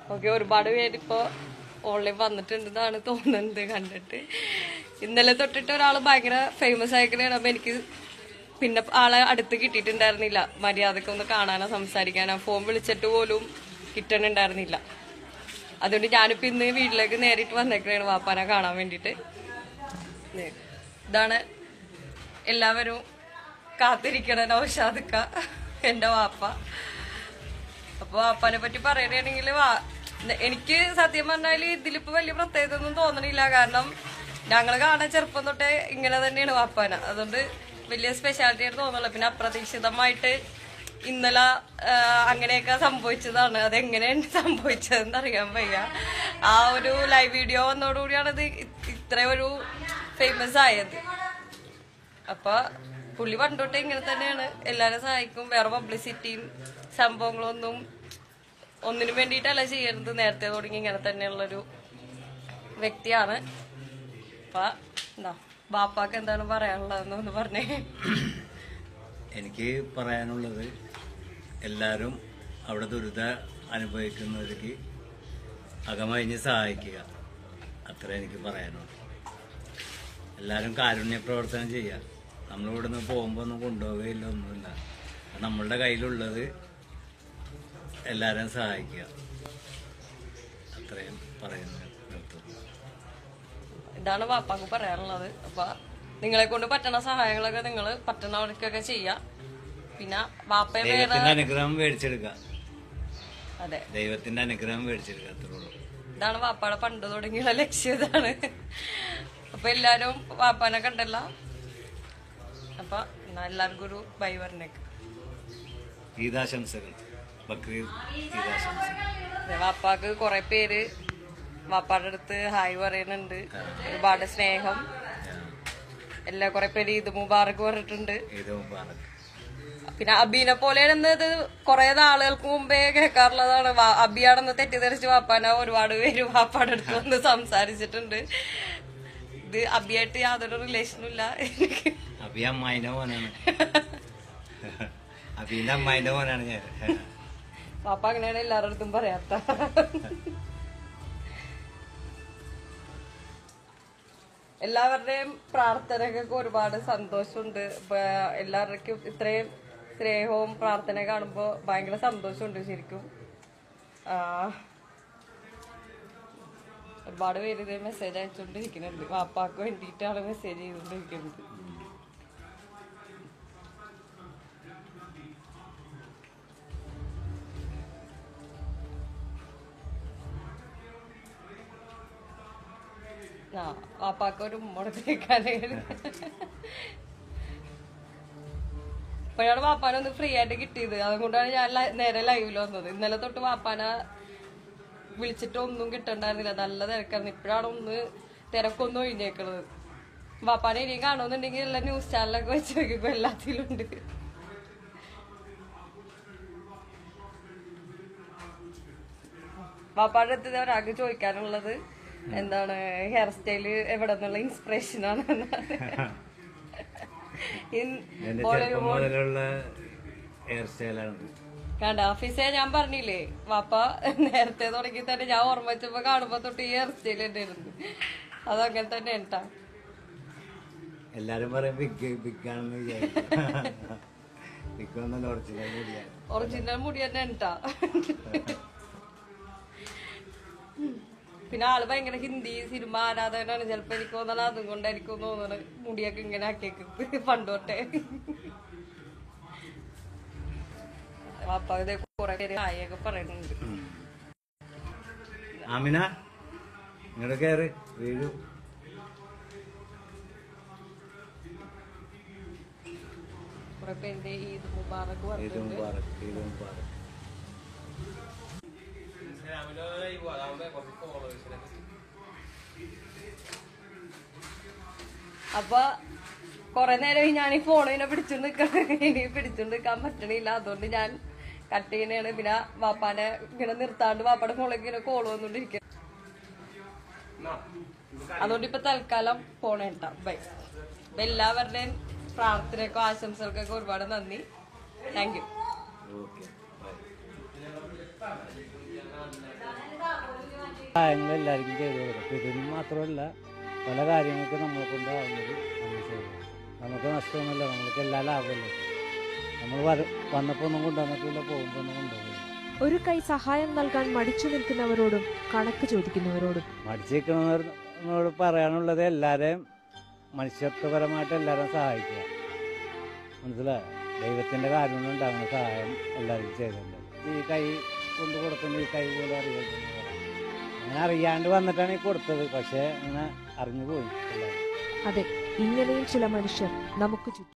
okay ഒരുപാട് പേരിപ്പോ online വന്നിട്ടുണ്ടെന്നാണ് തോന്നുന്നത് കണ്ടിട്ട് ഇന്നലെ തൊട്ടിട്ട് ഒരാൾ ഭയങ്കര ഫേമസ് ആയിക്കണേ അപ്പൊ എനിക്ക് പിന്നെ ആളെ അടുത്ത് കിട്ടിയിട്ടുണ്ടായിരുന്നില്ല മര്യാദക്ക് ഒന്ന് കാണാനോ സംസാരിക്കാനോ ഫോൺ വിളിച്ചിട്ട് പോലും കിട്ടണുണ്ടായിരുന്നില്ല അതുകൊണ്ട് ഞാനിപ്പോ ഇന്ന് വീട്ടിലേക്ക് നേരിട്ട് വന്നേക്കണേണ് വാപ്പാനെ കാണാൻ വേണ്ടിട്ട് ദേ, ഇതാണ് എല്ലാവരും കാത്തിരിക്കണ നൗഷാദിക്ക എന്റെ വാപ്പ അപ്പൊ വാപ്പാനെ പറ്റി പറയണെങ്കിൽ എനിക്ക് സത്യം പറഞ്ഞാല് ഇതിലിപ്പോ വലിയ പ്രത്യേകത ഒന്നും തോന്നണില്ല കാരണം ഞങ്ങള് കാണാൻ ചെറുപ്പം തൊട്ടേ ഇങ്ങനെ തന്നെയാണ് വാപ്പാന അതുകൊണ്ട് വലിയ സ്പെഷ്യാലിറ്റി ആയിട്ട് തോന്നുന്നില്ല പിന്നെ അപ്രതീക്ഷിതമായിട്ട് ഇന്നലെ ആ, അങ്ങനെയൊക്കെ സംഭവിച്ചതാണ് അതെങ്ങനെയാണ് സംഭവിച്ചതെന്ന് അറിയാൻ വയ്യ ആ ഒരു ലൈവ് വീഡിയോ വന്നതോടുകൂടിയാണ് ഇത് ഇത്ര ഒരു ഫേമസ് ആയത് അപ്പൊ പുള്ളി പണ്ടോട്ടെ ഇങ്ങനെ തന്നെയാണ് എല്ലാരും സഹായിക്കും വേറെ പബ്ലിസിറ്റിയും സംഭവങ്ങളൊന്നും ഒന്നിനു വേണ്ടിയിട്ടല്ല ചെയ്യരുത് നേരത്തെ തുടങ്ങി ഇങ്ങനെ തന്നെയുള്ളൊരു വ്യക്തിയാണ് അപ്പൊ എന്താ ബാപ്പാക്ക് എന്താണ് പറയാനുള്ളതെന്നൊന്ന് പറഞ്ഞേ എനിക്ക് പറയാനുള്ളത് എല്ലാവരും അവിടെ ദുരിത അനുഭവിക്കുന്നവർക്ക് അകമഴിഞ്ഞ് സഹായിക്കുക അത്ര എനിക്ക് പറയാനുള്ളൂ എല്ലാവരും കാരുണ്യ പ്രവർത്തനം ചെയ്യുക നമ്മളിവിടെ നിന്ന് പോകുമ്പോൾ ഒന്നും കൊണ്ടുപോവുകയില്ല ഒന്നുമില്ല നമ്മളുടെ കയ്യിലുള്ളത് എല്ലാവരും സഹായിക്കുക അത്രയും പറയുന്നത് നിർത്തുന്നു ഇതാണ് ബാപ്പാക്ക് പറയാനുള്ളത് അപ്പൊ നിങ്ങളെ കൊണ്ട് പറ്റണ സഹായങ്ങളൊക്കെ നിങ്ങൾ പറ്റണവർക്കൊക്കെ ചെയ്യാം പിന്നെ ബാപ്പയെ വേറെ ദൈവത്തിന്റെ അനുഗ്രഹം മേടിച്ചെടുക്കുക അതെ ദൈവത്തിന്റെ അനുഗ്രഹം മേടിച്ചെടുക്കുക അത്രേ ഉള്ളൂ ഇതാണ് വാപ്പാടെ പണ്ട് തുടങ്ങിയുള്ള ലക്ഷ്യം ഇതാണ് അപ്പൊ എല്ലാരും വാപ്പാനെ കണ്ടല്ല അപ്പൊ എന്നാ എല്ലാവർക്കും ഒരു ബൈ പറഞ്ഞേക്ക് ഈദാശംസകൾ ബക്രീദ് ഈദാശംസകൾ അതെ, വാപ്പാക്ക് കുറെ പേര് വാപ്പാടെ അടുത്ത് ഹായ് പറയുന്നുണ്ട് ഒരുപാട് സ്നേഹം എല്ലാ കുറെ പേര് ഈദ് മുബാറക്ക് പറഞ്ഞിട്ടുണ്ട് ഈദ് മുബാറക് പിന്നെ അബീനെ പോലെയാണെന്ന് ഇത് കുറെ നാളുകൾക്ക് മുമ്പേ കേൾക്കാറുള്ളതാണ് വാ- അബിയാണെന്ന് തെറ്റിദ്ധരിച്ച് വാപ്പാന ഒരുപാട് പേര് വാപ്പാടെ അടുത്ത് വന്ന് സംസാരിച്ചിട്ടുണ്ട് ഇത് അബിയായിട്ട് യാതൊരു റിലേഷനും ഇല്ല എനിക്ക് അബി അമ്മായിന്റെ മോനാണ് അബീന്റെ അമ്മായിന്റെ മോനാണ് ഞാൻ പാപ്പ അങ്ങനെയാണ് എല്ലാവരുടെ അടുത്തും പറയാത്ത എല്ലാവരുടെയും പ്രാർത്ഥനക്കൊക്കെ ഒരുപാട് സന്തോഷമുണ്ട് ഇപ്പൊ എല്ലാവർക്കും ഇത്രയും സ്നേഹവും പ്രാർത്ഥന കാണുമ്പോൾ ഭയങ്കര സന്തോഷമുണ്ട് ശരിക്കും ആ, ഒരുപാട് പേര് ഇതേ മെസ്സേജ് അയച്ചുകൊണ്ടിരിക്കുന്നുണ്ട് വാപ്പാക്ക് വേണ്ടിയിട്ടാണ് മെസ്സേജ് ചെയ്തുകൊണ്ടിരിക്കുന്നത് ആ വാപ്പാക്ക് ഒരു മുടക്കേക്കാന് ഇപ്പോഴാണ് വാപ്പാനെ ഒന്ന് ഫ്രീ ആയിട്ട് കിട്ടിയത് അതുകൊണ്ടാണ് ഞാൻ ലൈ- നേരെ ലൈവിൽ വന്നത് ഇന്നലെ തൊട്ട് വാപ്പാന വിളിച്ചിട്ട് ഒന്നും കിട്ടണ്ടായിരുന്നില്ല നല്ല തിരക്കായിരുന്നു ഇപ്പോഴാണ് ഒന്ന് തിരക്കൊന്നും ഒഴിഞ്ഞേക്കണത് വാപ്പാനെ ഇനിയും കാണുന്നുണ്ടെങ്കിൽ എല്ലാ ന്യൂസ് ചാനലൊക്കെ വെച്ച് നോക്കിയപ്പോ എല്ലാത്തിലും ഉണ്ട് വാപ്പാടെ അടുത്ത് ഒരാൾക്ക് ചോദിക്കാനുള്ളത് എന്താണ് ഹെയർ സ്റ്റൈല് എവിടെ നിന്നുള്ള ഇൻസ്പിറേഷൻ ആണ് എന്റെ ചെറുപ്പം മുതലുള്ള ഹെയർ സ്റ്റൈലാണ് കണ്ട ഓഫീസേ ഞാൻ പറഞ്ഞില്ലേ വാപ്പ നേരത്തെ തുടങ്ങി തന്നെ ഞാൻ ഓർമ്മ വെച്ചപ്പോ കാണുമ്പോ തൊട്ട് ഈ ഹെയർ സ്റ്റൈൽ തന്നെയായിരുന്നു അതങ്ങനെ തന്നെ ഉണ്ടാ എല്ലാരും പറയും ബിഗ് ബിഗ് ആണെന്ന് വിചാരിക്കും ബിഗ് ഒന്നും ഒറിജിനൽ കൂടിയാണ് ഒറിജിനൽ മുടി തന്നെ ഉണ്ടാ പിന്നെ ആള് ഭയങ്കര ഹിന്ദി സിനിമ ആരാധകനാണ് ചിലപ്പോ എനിക്ക് തോന്നണ അതും കൊണ്ടായിരിക്കും തോന്നണത് മുടിയൊക്കെ ഇങ്ങനെ ആക്കിയേക്കുന്നത് പണ്ട് തൊട്ടേ വാപ്പ ഇതേ കുറെ പേര് ഹായൊക്കെ പറയുന്നുണ്ട് ആമിന ഇങ്ങോട്ട് കയറ് വീഴും കുറെ പേരുടെ ഈദ് മുബാറക്ക് ഈദ് പറഞ്ഞിട്ടുണ്ട് മുബാറക് ഈദ് മുബാറക് അപ്പൊ കൊറേ നേരം ഞാൻ ഈ ഫോണിനെ പിടിച്ചു നിക്കണം ഇനി പിടിച്ചു നിക്കാൻ പറ്റണില്ല അതുകൊണ്ട് ഞാൻ കട്ട് ചെയ്യണേണ് പിന്നെ വാപ്പാനെ ഇങ്ങനെ നിർത്താണ്ട് വാപ്പാടെ ഫോണിലേക്ക് ഇങ്ങനെ കോൾ വന്നോണ്ടിരിക്കുക അതുകൊണ്ട് ഇപ്പൊ തൽക്കാലം പോണേട്ടാ ബൈ അപ്പൊ എല്ലാവരുടെയും പ്രാർത്ഥനയ്ക്കും ആശംസകൾക്കൊക്കെ ഒരുപാട് നന്ദി താങ്ക് യു ഓക്കെ ബൈ സഹായങ്ങൾ എല്ലാവർക്കും ചെയ്തു കൊടുക്കും ഇപ്പം ഇതിന് മാത്രമല്ല പല കാര്യങ്ങൾക്ക് നമ്മളെ കൊണ്ടാവുന്നത് നമ്മൾ ചെയ്തു നമുക്ക് നഷ്ടമൊന്നുമില്ല നമുക്ക് എല്ലാ ലാഭമല്ലേ നമ്മൾ വര വന്നപ്പോൾ ഒന്നും കൊണ്ടുവന്നിട്ടില്ല പോകുമ്പോൾ ഒന്നും കൊണ്ടുപോകില്ല ഒരു കൈ സഹായം നൽകാൻ മടിച്ചു നിൽക്കുന്നവരോടും കണക്ക് ചോദിക്കുന്നവരോടും മടിച്ചിരിക്കുന്നവരോട് പറയാനുള്ളത് എല്ലാവരെയും മനുഷ്യത്വപരമായിട്ട് എല്ലാവരും സഹായിക്കുക മനസ്സിലായോ ദൈവത്തിൻ്റെ കാര്യം കൊണ്ട് അങ്ങനെ സഹായം എല്ലാവർക്കും ചെയ്തിട്ടുണ്ട് ഈ കൈ കൊണ്ട് കൊടുക്കുന്ന ഈ കൈ പോലെ അറിയാം അങ്ങനെ അറിയാണ്ട് വന്നിട്ടാണ് ഈ കൊടുത്തത് പക്ഷേ അങ്ങനെ അറിഞ്ഞു പോയി എല്ലാവരും അതെ ഇങ്ങനെയും ചില മനുഷ്യർ നമുക്ക് ചുറ്റും